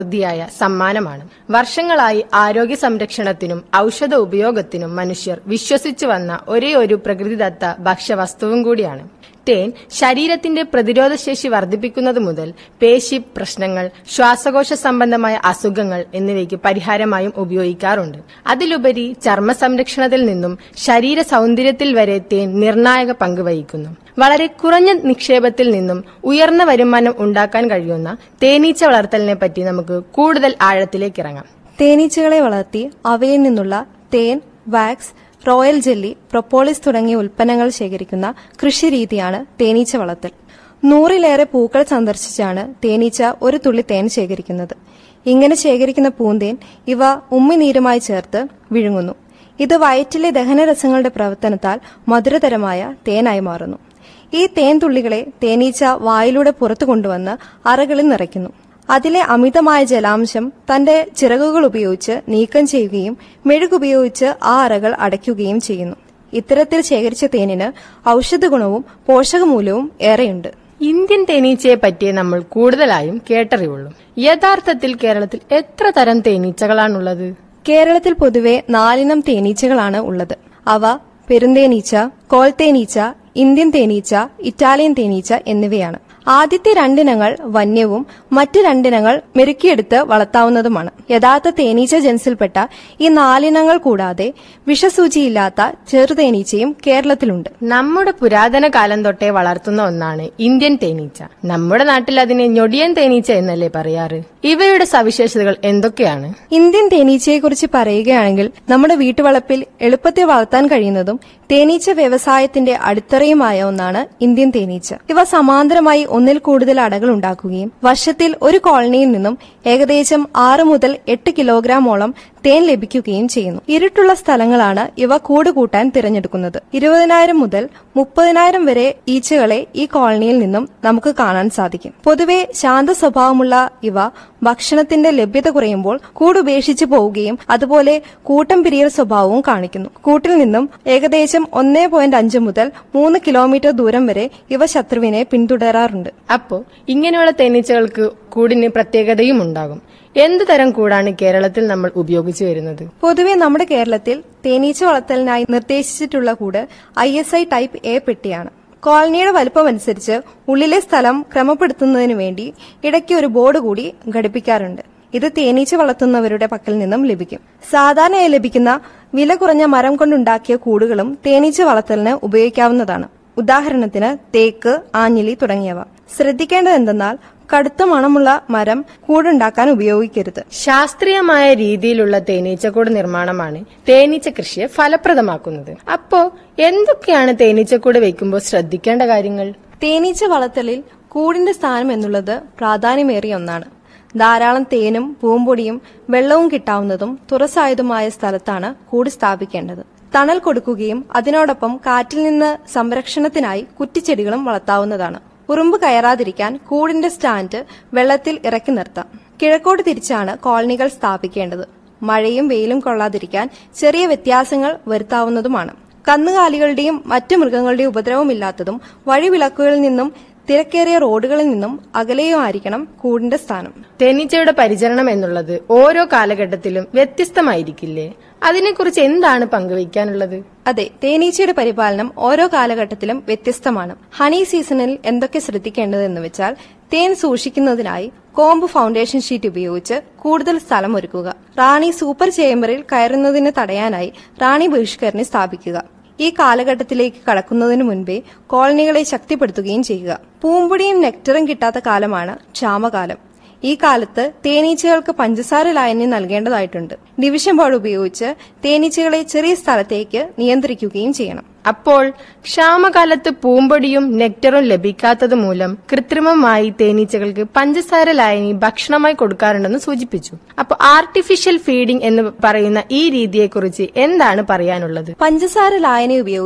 സമൃദ്ധിയായ സമ്മാനമാണ് വർഷങ്ങളായി ആരോഗ്യ സംരക്ഷണത്തിനും ഔഷധ ഉപയോഗത്തിനും മനുഷ്യർ വിശ്വസിച്ചു വന്ന ഒരേ ഒരു പ്രകൃതിദത്ത ഭക്ഷ്യവസ്തുവും കൂടിയാണ് തേൻ ശരീരത്തിന്റെ പ്രതിരോധശേഷി വർദ്ധിപ്പിക്കുന്നത് മുതൽ പേശി പ്രശ്നങ്ങൾ ശ്വാസകോശ സംബന്ധമായ അസുഖങ്ങൾ എന്നിവയ്ക്ക് പരിഹാരമായും ഉപയോഗിക്കാറുണ്ട് അതിലുപരി ചർമ്മ സംരക്ഷണത്തിൽ നിന്നും ശരീര സൗന്ദര്യത്തിൽ വരെ തേൻ നിർണായക പങ്ക് വഹിക്കുന്നു വളരെ കുറഞ്ഞ നിക്ഷേപത്തിൽ നിന്നും ഉയർന്ന വരുമാനം ഉണ്ടാക്കാൻ കഴിയുന്ന തേനീച്ച വളർത്തലിനെ പറ്റി നമുക്ക് കൂടുതൽ ആഴത്തിലേക്ക് ഇറങ്ങാം തേനീച്ചകളെ വളർത്തി അവയിൽ നിന്നുള്ള തേൻ വാക്സ് റോയൽ ജെല്ലി പ്രൊപ്പോളിസ് തുടങ്ങിയ ഉൽപ്പന്നങ്ങൾ ശേഖരിക്കുന്ന കൃഷിരീതിയാണ് തേനീച്ച വളർത്തൽ നൂറിലേറെ പൂക്കൾ സന്ദർശിച്ചാണ് തേനീച്ച ഒരു തുള്ളി തേൻ ശേഖരിക്കുന്നത് ഇങ്ങനെ ശേഖരിക്കുന്ന പൂന്തേൻ ഇവ ഉമ്മിനീരുമായി ചേർത്ത് വിഴുങ്ങുന്നു ഇത് വയറ്റിലെ ദഹനരസങ്ങളുടെ പ്രവർത്തനത്താൽ മധുരതരമായ തേനായി മാറുന്നു ഈ തേൻ തുള്ളികളെ തേനീച്ച വായിലൂടെ പുറത്തു കൊണ്ടുവന്ന് അറകളിൽ നിറയ്ക്കുന്നു അതിലെ അമിതമായ ജലാംശം തന്റെ ചിറകുകൾ ഉപയോഗിച്ച് നീക്കം ചെയ്യുകയും മെഴുകുപയോഗിച്ച് ആ അറകൾ അടയ്ക്കുകയും ചെയ്യുന്നു ഇത്തരത്തിൽ ശേഖരിച്ച തേനിന് ഔഷധ ഗുണവും പോഷകമൂല്യവും ഏറെയുണ്ട് ഇന്ത്യൻ തേനീച്ചയെ പറ്റിയേ നമ്മൾ കൂടുതലായും കേട്ടറിവുള്ളൂ യഥാർത്ഥത്തിൽ കേരളത്തിൽ എത്ര തരം തേനീച്ചകളാണുള്ളത് കേരളത്തിൽ പൊതുവെ നാലിനം തേനീച്ചകളാണ് ഉള്ളത് അവ പെരുന്തേനീച്ച കോൽത്തേനീച്ച ഇന്ത്യൻ തേനീച്ച ഇറ്റാലിയൻ തേനീച്ച എന്നിവയാണ് ആദ്യത്തെ രണ്ടിനങ്ങൾ വന്യവും മറ്റ് രണ്ടിനങ്ങൾ മെരുക്കിയെടുത്ത് വളർത്താവുന്നതുമാണ് യഥാർത്ഥ തേനീച്ച ജൻസിൽപ്പെട്ട ഈ നാലിനങ്ങൾ കൂടാതെ വിഷസൂചിയില്ലാത്ത ചെറുതേനീച്ചയും കേരളത്തിലുണ്ട് നമ്മുടെ പുരാതന കാലം തൊട്ടേ വളർത്തുന്ന ഒന്നാണ് ഇന്ത്യൻ തേനീച്ച നമ്മുടെ നാട്ടിൽ അതിനെ ഞൊടിയൻ തേനീച്ച എന്നല്ലേ പറയാറ് ഇവയുടെ സവിശേഷതകൾ എന്തൊക്കെയാണ് ഇന്ത്യൻ തേനീച്ചയെക്കുറിച്ച് പറയുകയാണെങ്കിൽ നമ്മുടെ വീട്ടുവളപ്പിൽ എളുപ്പത്തിൽ വളർത്താൻ കഴിയുന്നതും തേനീച്ച വ്യവസായത്തിന്റെ അടിത്തറയുമായ ഒന്നാണ് ഇന്ത്യൻ തേനീച്ച ഇവ സമാന്തരമായി ഒന്നിൽ കൂടുതൽ അടകൾ ഉണ്ടാക്കുകയും വർഷത്തിൽ ഒരു കോളനിയിൽ നിന്നും ഏകദേശം ആറ് മുതൽ എട്ട് കിലോഗ്രാമോളം തേൻ ലഭിക്കുകയും ചെയ്യുന്നു ഇരുട്ടുള്ള സ്ഥലങ്ങളാണ് ഇവ കൂട് കൂട്ടാൻ തിരഞ്ഞെടുക്കുന്നത് ഇരുപതിനായിരം മുതൽ മുപ്പതിനായിരം വരെ ഈച്ചകളെ ഈ കോളനിയിൽ നിന്നും നമുക്ക് കാണാൻ സാധിക്കും പൊതുവെ ശാന്ത സ്വഭാവമുള്ള ഇവ ഭക്ഷണത്തിന്റെ ലഭ്യത കുറയുമ്പോൾ കൂട് ഉപേക്ഷിച്ചു പോവുകയും അതുപോലെ കൂട്ടം പിരിയൽ സ്വഭാവവും കാണിക്കുന്നു കൂട്ടിൽ നിന്നും ഏകദേശം ഒന്നേ പോയിന്റ് അഞ്ച് മുതൽ മൂന്ന് കിലോമീറ്റർ ദൂരം വരെ ഇവ ശത്രുവിനെ പിന്തുടരാറുണ്ട് അപ്പോ ഇങ്ങനെയുള്ള തേനീച്ചകൾക്ക് കൂടിന് പ്രത്യേകതയും ഉണ്ടാകും എന്ത് തരം കൂടാണ് കേരളത്തിൽ നമ്മൾ ഉപയോഗിച്ചു വരുന്നത് പൊതുവെ നമ്മുടെ കേരളത്തിൽ തേനീച്ച വളർത്തലിനായി നിർദ്ദേശിച്ചിട്ടുള്ള കൂട് I S I type A പെട്ടിയാണ് കോളനിയുടെ വലുപ്പമനുസരിച്ച് ഉള്ളിലെ സ്ഥലം ക്രമപ്പെടുത്തുന്നതിനു വേണ്ടി ഇടയ്ക്ക് ഒരു ബോർഡ് കൂടി ഘടിപ്പിക്കാറുണ്ട് ഇത് തേനീച്ച വളർത്തുന്നവരുടെ പക്കൽ നിന്നും ലഭിക്കും സാധാരണയായി ലഭിക്കുന്ന വില കുറഞ്ഞ മരം കൊണ്ടുണ്ടാക്കിയ കൂടുകളും തേനീച്ച വളർത്തലിന് ഉപയോഗിക്കാവുന്നതാണ് ഉദാഹരണത്തിന് തേക്ക് ആഞ്ഞിലി തുടങ്ങിയവ ശ്രദ്ധിക്കേണ്ടത് എന്തെന്നാൽ കടുത്ത മണമുള്ള മരം കൂടുണ്ടാക്കാൻ ഉപയോഗിക്കരുത് ശാസ്ത്രീയമായ രീതിയിലുള്ള തേനീച്ചക്കൂട് നിർമ്മാണമാണ് തേനീച്ച കൃഷിയെ ഫലപ്രദമാക്കുന്നത് അപ്പോ എന്തൊക്കെയാണ് തേനീച്ചക്കൂട് വെക്കുമ്പോൾ ശ്രദ്ധിക്കേണ്ട കാര്യങ്ങൾ തേനീച്ച വളർത്തലിൽ കൂടിന്റെ സ്ഥാനം എന്നുള്ളത് പ്രാധാന്യമേറിയ ഒന്നാണ് ധാരാളം തേനും പൂമ്പൊടിയും വെള്ളവും കിട്ടാവുന്നതും തുറസായതുമായ സ്ഥലത്താണ് കൂട് സ്ഥാപിക്കേണ്ടത് തണൽ കൊടുക്കുകയും അതിനോടൊപ്പം കാറ്റിൽ നിന്ന് സംരക്ഷണത്തിനായി കുറ്റിച്ചെടികളും വളർത്താവുന്നതാണ് ഉറുമ്പ് കയറാതിരിക്കാൻ കൂടിന്റെ സ്റ്റാൻഡ് വെള്ളത്തിൽ ഇറക്കി നിർത്താം കിഴക്കോട്ട് തിരിച്ചാണ് കോളനികൾ സ്ഥാപിക്കേണ്ടത് മഴയും വെയിലും കൊള്ളാതിരിക്കാൻ ചെറിയ വ്യത്യാസങ്ങൾ വരുത്താവുന്നതുമാണ് കന്നുകാലികളുടെയും മറ്റു മൃഗങ്ങളുടെയും ഉപദ്രവമില്ലാത്തതും വഴിവിളക്കുകളിൽ നിന്നും തിരക്കേറിയ റോഡുകളിൽ നിന്നും അകലെയും ആയിരിക്കണം കൂടിന്റെ സ്ഥാനം തേനീച്ചയുടെ പരിചരണം എന്നുള്ളത് ഓരോ കാലഘട്ടത്തിലും വ്യത്യസ്തമായിരിക്കില്ലേ അതിനെക്കുറിച്ച് എന്താണ് പങ്കുവയ്ക്കാനുള്ളത് അതെ തേനീച്ചയുടെ പരിപാലനം ഓരോ കാലഘട്ടത്തിലും വ്യത്യസ്തമാണ് ഹണി സീസണിൽ എന്തൊക്കെ ശ്രദ്ധിക്കേണ്ടത് എന്ന് വെച്ചാൽ തേൻ സൂക്ഷിക്കുന്നതിനായി കോമ്പ് ഫൗണ്ടേഷൻ ഷീറ്റ് ഉപയോഗിച്ച് കൂടുതൽ സ്ഥലം ഒരുക്കുക റാണി സൂപ്പർ ചേംബറിൽ കയറുന്നതിന് തടയാനായി റാണി ബഹിഷ്കരണി സ്ഥാപിക്കുക ഈ കാലഘട്ടത്തിലേക്ക് കടക്കുന്നതിനു മുൻപേ കോളനികളെ ശക്തിപ്പെടുത്തുകയും ചെയ്യുക പൂമ്പൊടിയും നെക്ടറും കിട്ടാത്ത കാലമാണ് ക്ഷാമകാലം ഈ കാലത്ത് തേനീച്ചകൾക്ക് പഞ്ചസാര ലായന്യം നൽകേണ്ടതായിട്ടുണ്ട് ഡിവിഷൻ ബോർഡ് ഉപയോഗിച്ച് തേനീച്ചകളെ ചെറിയ സ്ഥലത്തേക്ക് നിയന്ത്രിക്കുകയും ചെയ്യണം അപ്പോൾ ക്ഷാമകാലത്ത് പൂമ്പൊടിയും നെക്ടറും ലഭിക്കാത്തത് മൂലം കൃത്രിമമായി തേനീച്ചകൾക്ക് പഞ്ചസാര ലായനി ഭക്ഷണമായി കൊടുക്കാറുണ്ടെന്ന് സൂചിപ്പിച്ചു അപ്പോൾ ആർട്ടിഫിഷ്യൽ ഫീഡിംഗ് എന്ന് പറയുന്ന ഈ രീതിയെക്കുറിച്ച് എന്താണ് പറയാനുള്ളത് പഞ്ചസാര ലായനി ഉപയോഗിച്ച്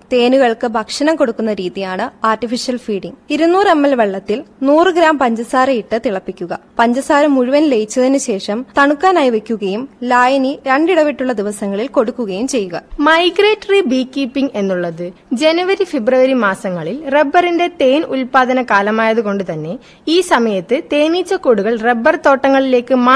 തേനുകൾക്ക് ഭക്ഷണം കൊടുക്കുന്ന രീതിയാണ് ആർട്ടിഫിഷ്യൽ ഫീഡിംഗ് ഇരുന്നൂറ് എം എൽ വെള്ളത്തിൽ നൂറ് ഗ്രാം പഞ്ചസാര ഇട്ട് തിളപ്പിക്കുക പഞ്ചസാര മുഴുവൻ ലയിച്ചതിനു ശേഷം തണുക്കാനായി വെക്കുകയും ലായനി രണ്ടിടവിട്ടുള്ള ദിവസങ്ങളിൽ കൊടുക്കുകയും ചെയ്യുക മൈഗ്രേറ്ററി ബീ കീപ്പിംഗ് എന്നുള്ളത് ജനുവരി ഫെബ്രുവരി മാസങ്ങളിൽ റബ്ബറിന്റെ തേൻ ഉൽപാദന കാലമായതുകൊണ്ട് തന്നെ ഈ സമയത്ത് തേനീച്ചക്കൂടുകൾ റബ്ബർ തോട്ടങ്ങളിലേക്ക്